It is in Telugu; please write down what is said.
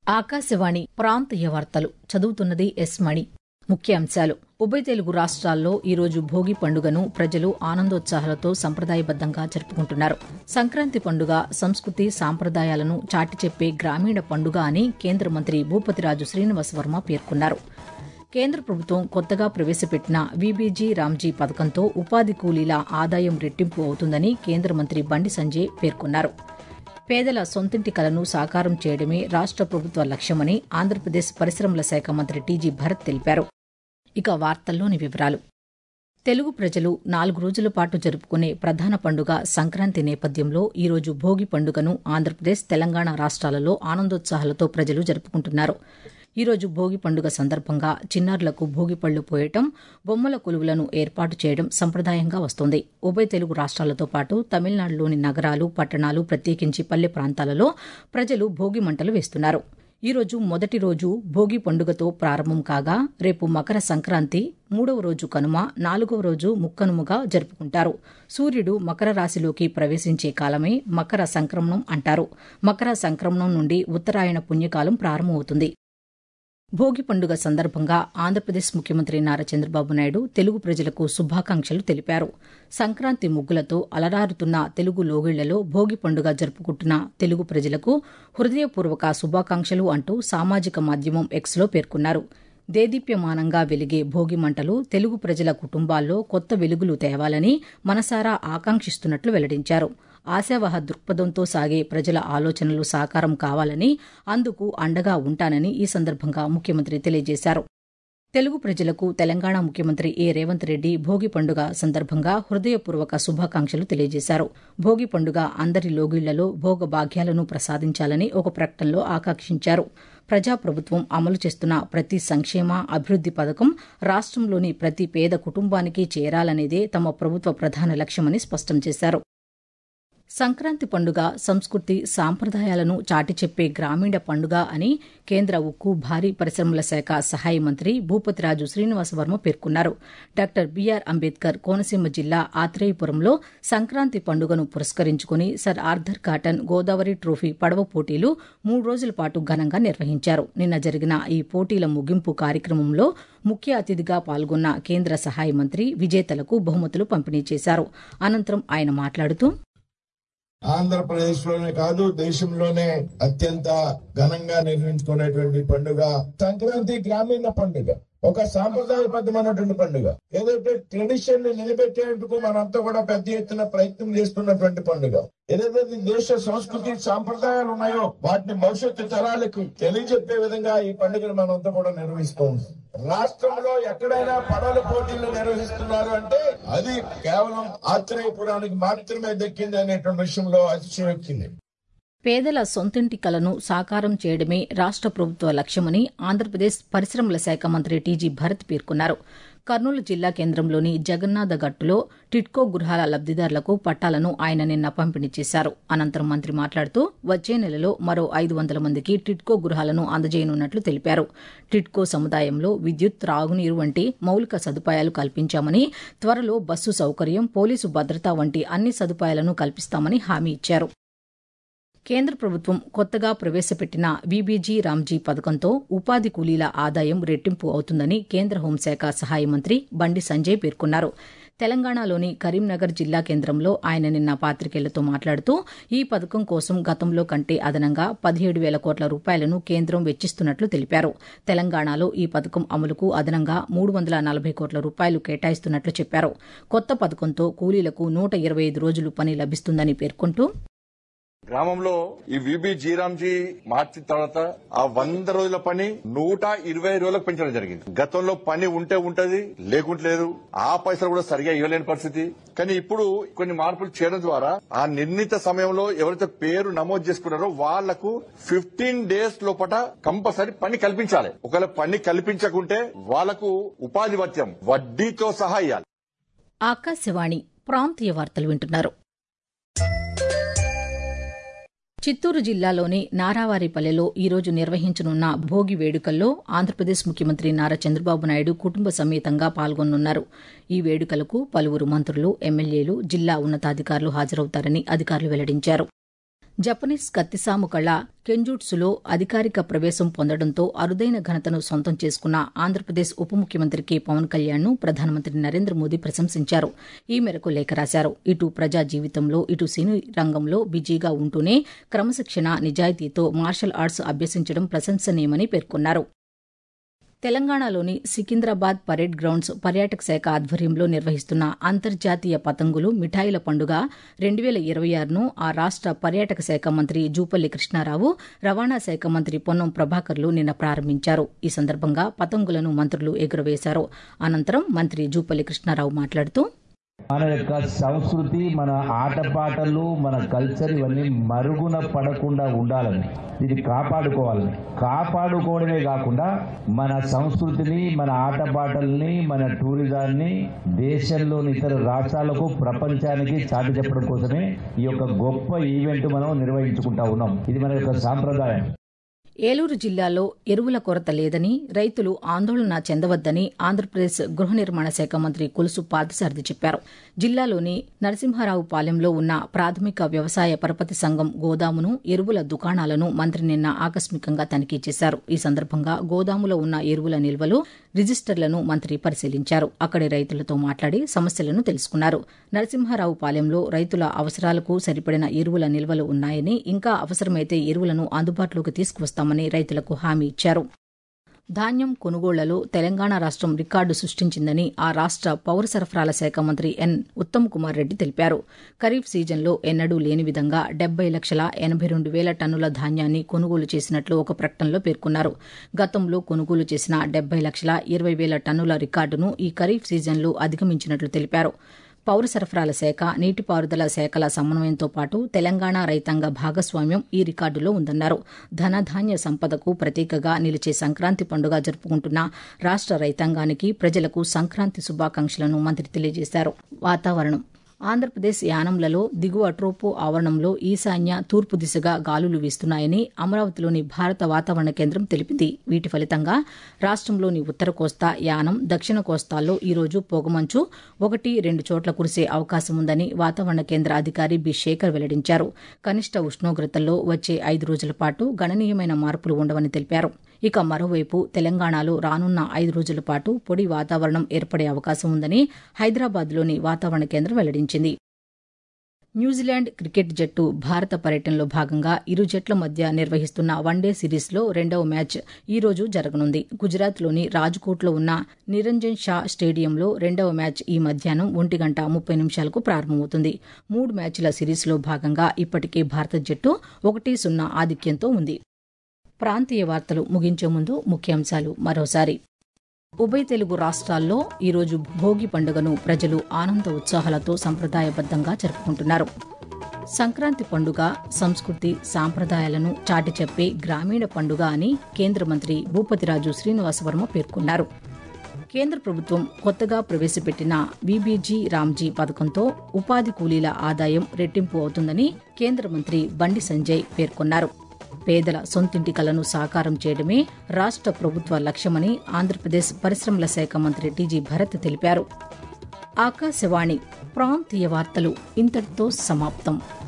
ఆకాశవాణి ప్రాంతీయ వార్తలు చదువుతున్నది ఎస్ మణి ముఖ్యాంశాలు ఉభయ తెలుగు రాష్ట్రాల్లో ఈరోజు భోగి పండుగను ప్రజలు ఆనందోత్సాహాలతో సంప్రదాయబద్దంగా జరుపుకుంటున్నారు సంక్రాంతి పండుగ సంస్కృతి సాంప్రదాయాలను చాటి చెప్పే గ్రామీణ పండుగ అని కేంద్ర మంత్రి భూపతిరాజు శ్రీనివాస్ వర్మ పేర్కొన్నారు కేంద్ర ప్రభుత్వం కొత్తగా ప్రవేశపెట్టిన వీబీజీ రామ్జీ పథకంతో ఉపాధి కూలీల ఆదాయం రెట్టింపు అవుతుందని కేంద్ర మంత్రి బండి సంజయ్ పేర్కొన్నారు పేదల సొంతింటి కలను సాకారం చేయడమే రాష్ట ప్రభుత్వ లక్ష్యమని ఆంధ్రప్రదేశ్ పరిశ్రమల శాఖ మంత్రి టీజీ భరత్ తెలిపారు ఇక వార్తల్లోని వివరాలు తెలుగు ప్రజలు నాలుగు రోజుల పాటు జరుపుకునే ప్రధాన పండుగ సంక్రాంతి నేపథ్యంలో ఈరోజు భోగి పండుగను ఆంధ్రప్రదేశ్ తెలంగాణ రాష్ట్రాలలో ఆనందోత్సాహాలతో ప్రజలు జరుపుకుంటున్నారు ఈరోజు భోగి పండుగ సందర్భంగా చిన్నారులకు భోగిపళ్లు పోయటం బొమ్మల కొలువులను ఏర్పాటు చేయడం సంప్రదాయంగా వస్తోంది ఉభయ తెలుగు రాష్ట్రాలతో పాటు తమిళనాడులోని నగరాలు పట్టణాలు ప్రత్యేకించి పల్లె ప్రాంతాలలో ప్రజలు భోగి మంటలు వేస్తున్నారు ఈరోజు మొదటి రోజు భోగి పండుగతో ప్రారంభం కాగా రేపు మకర సంక్రాంతి మూడవ రోజు కనుమ నాలుగవ రోజు ముక్కనుముగా జరుపుకుంటారు సూర్యుడు మకర రాశిలోకి ప్రవేశించే కాలమే మకర సంక్రమణం అంటారు మకర సంక్రమణం నుండి ఉత్తరాయణ పుణ్యకాలం ప్రారంభమవుతుంది భోగి పండుగ సందర్భంగా ఆంధ్రప్రదేశ్ ముఖ్యమంత్రి నారా చంద్రబాబు నాయుడు తెలుగు ప్రజలకు శుభాకాంక్షలు తెలిపారు సంక్రాంతి ముగ్గులతో అలరారుతున్న తెలుగు లోగిళ్లలో భోగి పండుగ జరుపుకుంటున్న తెలుగు ప్రజలకు హృదయపూర్వక శుభాకాంక్షలు అంటూ సామాజిక మాధ్యమం ఎక్స్లో పేర్కొన్నారు దేదీప్యమానంగా వెలిగే భోగి మంటలు తెలుగు ప్రజల కుటుంబాల్లో కొత్త వెలుగులు తేవాలని మనసారా ఆకాంక్షిస్తున్నట్లు వెల్లడించారు ఆశావహ దృక్పథంతో సాగే ప్రజల ఆలోచనలు సాకారం కావాలని అందుకు అండగా ఉంటానని ఈ సందర్భంగా ముఖ్యమంత్రి తెలియజేశారు తెలుగు ప్రజలకు తెలంగాణ ముఖ్యమంత్రి ఏ రేవంత్ రెడ్డి భోగి పండుగ సందర్భంగా హృదయపూర్వక శుభాకాంక్షలు తెలియజేశారు భోగి పండుగ అందరి లోగిళ్లలో భోగ భాగ్యాలను ప్రసాదించాలని ఒక ప్రకటనలో ఆకాంక్షించారు ప్రజాప్రభుత్వం అమలు చేస్తున్న ప్రతి సంక్షేమ అభివృద్ది పథకం రాష్ట్రంలోని ప్రతి పేద కుటుంబానికి చేరాలనేదే తమ ప్రభుత్వ ప్రధాన లక్ష్యమని స్పష్టం చేశారు సంక్రాంతి పండుగ సంస్కృతి సాంప్రదాయాలను చాటి చెప్పే గ్రామీణ పండుగ అని కేంద్ర ఉక్కు భారీ పరిశ్రమల శాఖ సహాయ మంత్రి భూపతిరాజు శ్రీనివాస వర్మ పేర్కొన్నారు డాక్టర్ బీఆర్ అంబేద్కర్ కోనసీమ జిల్లా ఆత్రేయపురంలో సంక్రాంతి పండుగను పురస్కరించుకుని sir Arthur Cotton Godavari trophy పడవ పోటీలు మూడు రోజుల పాటు ఘనంగా నిర్వహించారు నిన్న జరిగిన ఈ పోటీల ముగింపు కార్యక్రమంలో ముఖ్య అతిథిగా పాల్గొన్న కేంద్ర సహాయ మంత్రి విజేతలకు బహుమతులు పంపిణీ చేశారు అనంతరం ఆయన మాట్లాడుతూ ఆంధ్రప్రదేశ్ లోనే కాదు దేశంలోనే అత్యంత ఘనంగా నిర్వహించుకునేటువంటి పండుగ సంక్రాంతి గ్రామీణ పండుగ ఒక సాంప్రదాయబద్ధమైనటువంటి పండుగ ఏదైతే ట్రెడిషన్ ని నిలబెట్టేందుకు మనంతా కూడా పెద్ద ఎత్తున ప్రయత్నం చేస్తున్నటువంటి పండుగ ఏదైతే దేశ సంస్కృతి సాంప్రదాయాలు ఉన్నాయో వాటిని భవిష్యత్తు తరాలకు తెలియజెప్పే విధంగా ఈ పండుగను మనంతా కూడా నిర్వహిస్తూ ఉంటాం రాష్ట్రంలో ఎక్కడైనా పడవల పోటీలు నిర్వహిస్తున్నారు అంటే అది కేవలం ఆత్రేయపురానికి మాత్రమే దక్కింది అనేటువంటి విషయంలో అతిశయోక్తింది పేదల సొంతింటి కలను సాకారం చేయడమే రాష్ట ప్రభుత్వ లక్ష్యమని ఆంధ్రప్రదేశ్ పరిశ్రమల శాఖ మంత్రి టీజీ భరత్ పేర్కొన్నారు కర్నూలు జిల్లా కేంద్రంలోని జగన్నాథ గట్టులో టిట్కో గృహాల లబ్దిదారులకు పట్టాలను ఆయన నిన్న పంపిణీ చేశారు అనంతరం మంత్రి మాట్లాడుతూ వచ్చే నెలలో మరో ఐదు వందల మందికి టిట్కో గృహాలను అందజేయనున్నట్లు తెలిపారు టిట్కో సముదాయంలో విద్యుత్ త్రాగునీరు వంటి మౌలిక సదుపాయాలు కల్పించామని త్వరలో బస్సు సౌకర్యం పోలీసు భద్రత వంటి అన్ని సదుపాయాలను కల్పిస్తామని హామీ ఇచ్చారు కేంద్ర ప్రభుత్వం కొత్తగా ప్రవేశపెట్టిన వీబీజీ రామ్జీ పథకంతో ఉపాధి కూలీల ఆదాయం రెట్టింపు అవుతుందని కేంద్ర హోంశాఖ సహాయ మంత్రి బండి సంజయ్ పేర్కొన్నారు తెలంగాణలోని కరీంనగర్ జిల్లా కేంద్రంలో ఆయన నిన్న పాతికేయులతో మాట్లాడుతూ ఈ పథకం కోసం గతంలో కంటే అదనంగా పదిహేడు వేల కోట్ల రూపాయలను కేంద్రం వెచ్చిస్తున్నట్లు తెలిపారు తెలంగాణలో ఈ పథకం అమలుకు అదనంగా మూడు వందల నలభై కోట్ల రూపాయలు కేటాయిస్తున్నట్లు చెప్పారు కొత్త పథకంతో కూలీలకు నూట ఇరవై ఐదు రోజులు పని లభిస్తుందని పేర్కొంటూ గ్రామంలో ఈ విబి జీరాంజీ మార్చిన తర్వాత ఆ వంద రోజుల పని నూట ఇరవై రోజులకు పెంచడం జరిగింది గతంలో పని ఉంటే ఉంటది లేకుంటే లేదు ఆ పైసలు కూడా సరిగా ఇవ్వలేని పరిస్థితి కానీ ఇప్పుడు కొన్ని మార్పులు చేయడం ద్వారా ఆ నిర్ణీత సమయంలో ఎవరైతే పేరు నమోదు చేసుకున్నారో వాళ్లకు ఫిఫ్టీన్ డేస్ లోపల కంపల్సరీ పని కల్పించాలి ఒకవేళ పని కల్పించకుంటే వాళ్లకు ఉపాధి భత్యం వడ్డీతో సహా ఇవ్వాలి ఆకాశవాణి ప్రాంతీయ వార్తలు వింటున్నారు చిత్తూరు జిల్లాలోని నారావారిపల్లెలో ఈరోజు నిర్వహించనున్న భోగి వేడుకల్లో ఆంధ్రప్రదేశ్ ముఖ్యమంత్రి నారా చంద్రబాబు నాయుడు కుటుంబ సమేతంగా పాల్గొనున్నారు ఈ వేడుకలకు పలువురు మంత్రులు ఎమ్మెల్యేలు జిల్లా ఉన్నతాధికారులు హాజరవుతారని అధికారులు వెల్లడించారు జపనీస్ కత్తిసాము కళ కెంజూట్సులో అధికారిక ప్రవేశం పొందడంతో అరుదైన ఘనతను సొంతం చేసుకున్న ఆంధ్రప్రదేశ్ ఉప ముఖ్యమంత్రి కె పవన్ కళ్యాణ్ ను ప్రధానమంత్రి నరేంద్ర మోదీ ప్రశంసించారు ఈ మేరకు లేఖ రాశారు ఇటు ప్రజా జీవితంలో ఇటు సినీ రంగంలో బిజీగా ఉంటూనే క్రమశిక్షణ నిజాయితీతో మార్షల్ ఆర్ట్స్ అభ్యసించడం ప్రశంసనీయమని పేర్కొన్నారు తెలంగాణలోని సికింద్రాబాద్ పరేడ్ గ్రౌండ్స్ పర్యాటక శాఖ ఆధ్వర్యంలో నిర్వహిస్తున్న అంతర్జాతీయ పతంగులు మిఠాయిల పండుగ రెండు వేల ఇరవై ఆరును ఆ రాష్ట పర్యాటక శాఖ మంత్రి జూపల్లి కృష్ణారావు రవాణా శాఖ మంత్రి పొన్నం ప్రభాకర్లు నిన్న ప్రారంభించారు ఈ సందర్భంగా పతంగులను మంత్రులు ఎగురవేశారు అనంతరం మంత్రి జూపల్లి కృష్ణారావు మాట్లాడుతూ మన యొక్క సంస్కృతి మన ఆటపాటలు మన కల్చర్ ఇవన్నీ మరుగున పడకుండా ఉండాలని ఇది కాపాడుకోవాలని కాపాడుకోవడమే కాకుండా మన సంస్కృతిని మన ఆటపాటల్ని మన టూరిజాన్ని దేశంలోని ఇతర రాష్ట్రాలకు ప్రపంచానికి చాటి చెప్పడం కోసమే ఈ యొక్క గొప్ప ఈవెంట్ మనం నిర్వహించుకుంటా ఉన్నాం ఇది మన యొక్క సాంప్రదాయం ఏలూరు జిల్లాలో ఎరువుల కొరత లేదని రైతులు ఆందోళన చెందవద్దని ఆంధ్రప్రదేశ్ గృహ నిర్మాణ శాఖ మంత్రి కొలుసు పార్థసారథి చెప్పారు జిల్లాలోని నరసింహారావు పాలెంలో ఉన్న ప్రాథమిక వ్యవసాయ పరపతి సంఘం గోదామును ఎరువుల దుకాణాలను మంత్రి నిన్న ఆకస్మికంగా తనిఖీ చేశారు ఈ సందర్భంగా గోదాములో ఉన్న ఎరువుల నిల్వలు రిజిస్టర్లను మంత్రి పరిశీలించారు అక్కడి రైతులతో మాట్లాడి సమస్యలను తెలుసుకున్నారు నరసింహారావు పాలెంలో రైతుల అవసరాలకు సరిపడిన ఎరువుల నిల్వలు ఉన్నాయని ఇంకా అవసరమైతే ఎరువులను అందుబాటులోకి తీసుకువస్తామని రైతులకు హామీ ఇచ్చారు ధాన్యం కొనుగోళ్లలో తెలంగాణ రాష్టం రికార్డు సృష్టించిందని ఆ రాష్ట పౌర సరఫరాల శాఖ మంత్రి ఎన్ ఉత్తమ్ కుమార్ రెడ్డి తెలిపారు ఖరీఫ్ సీజన్లో ఎన్నడూ లేని విధంగా డెబ్బై లక్షల ఎనభై రెండు వేల టన్నుల ధాన్యాన్ని కొనుగోలు చేసినట్లు ఒక ప్రకటనలో పేర్కొన్నారు గతంలో కొనుగోలు చేసిన డెబ్బై లక్షల ఇరవై వేల టన్నుల రికార్డును ఈ ఖరీఫ్ సీజన్లో అధిగమించినట్లు తెలిపారు పౌర సరఫరాల శాఖ నీటిపారుదల శాఖల సమన్వయంతో పాటు తెలంగాణ రైతాంగ భాగస్వామ్యం ఈ రికార్డులో ఉందన్నారు ధనధాన్య సంపదకు ప్రతీకగా నిలిచే సంక్రాంతి పండుగ జరుపుకుంటున్న రాష్ట రైతాంగానికి ప్రజలకు సంక్రాంతి శుభాకాంక్షలను మంత్రి తెలియజేశారు వాతావరణం ఆంధ్రప్రదేశ్ యానంలలో దిగువ ట్రోపో ఆవరణంలో ఈశాన్య తూర్పు దిశగా గాలులు వీస్తున్నాయని అమరావతిలోని భారత వాతావరణ కేంద్రం తెలిపింది వీటి ఫలితంగా రాష్టంలోని ఉత్తర కోస్తా యానం దక్షిణ కోస్తాల్లో ఈరోజు పొగమంచు ఒకటి రెండు చోట్ల కురిసే అవకాశం ఉందని వాతావరణ కేంద్ర అధికారి బి శేఖర్ వెల్లడించారు కనిష్ట ఉష్ణోగ్రతల్లో వచ్చే ఐదు రోజుల పాటు గణనీయమైన మార్పులు ఉండవని తెలిపారు ఇక మరోవైపు తెలంగాణలో రానున్న ఐదు రోజుల పాటు పొడి వాతావరణం ఏర్పడే అవకాశం ఉందని హైదరాబాద్లోని వాతావరణ కేంద్రం వెల్లడించింది న్యూజిలాండ్ క్రికెట్ జట్టు భారత పర్యటనలో భాగంగా ఇరు జట్ల మధ్య నిర్వహిస్తున్న వన్డే సిరీస్లో రెండవ మ్యాచ్ ఈ రోజు జరగనుంది గుజరాత్లోని రాజ్కోట్లో ఉన్న నిరంజన్ షా స్టేడియంలో రెండవ మ్యాచ్ ఈ మధ్యాహ్నం ఒంటి గంట ముప్పై నిమిషాలకు ప్రారంభమవుతుంది మూడు మ్యాచ్ల సిరీస్లో భాగంగా ఇప్పటికే భారత జట్టు ఒకటి సున్నా ఆధిక్యంతో ఉంది ప్రాంతీయ వార్తలు ముగించే ముందు ముఖ్యాంశాలు మరోసారి ఉభయ తెలుగు రాష్ట్రాల్లో ఈరోజు భోగి పండుగను ప్రజలు ఆనంద ఉత్సాహాలతో సంప్రదాయబద్దంగా జరుపుకుంటున్నారు సంక్రాంతి పండుగ సంస్కృతి సాంప్రదాయాలను చాటి చెప్పే గ్రామీణ పండుగ అని కేంద్ర మంత్రి భూపతిరాజు శ్రీనివాసవర్మ పేర్కొన్నారు కేంద్ర ప్రభుత్వం కొత్తగా ప్రవేశపెట్టిన బీబీజీ రామ్జీ పథకంతో ఉపాధి కూలీల ఆదాయం రెట్టింపు అవుతుందని కేంద్ర మంత్రి బండి సంజయ్ పేర్కొన్నారు పేదల సొంతింటి కలను సాకారం చేయడమే రాష్ట ప్రభుత్వ లక్ష్యమని ఆంధ్రప్రదేశ్ పరిశ్రమల శాఖ మంత్రి టీజీ భరత్ తెలిపారు ఆకాశవాణి ప్రాంతీయ వార్తలు ఇంతటితో సమాప్తం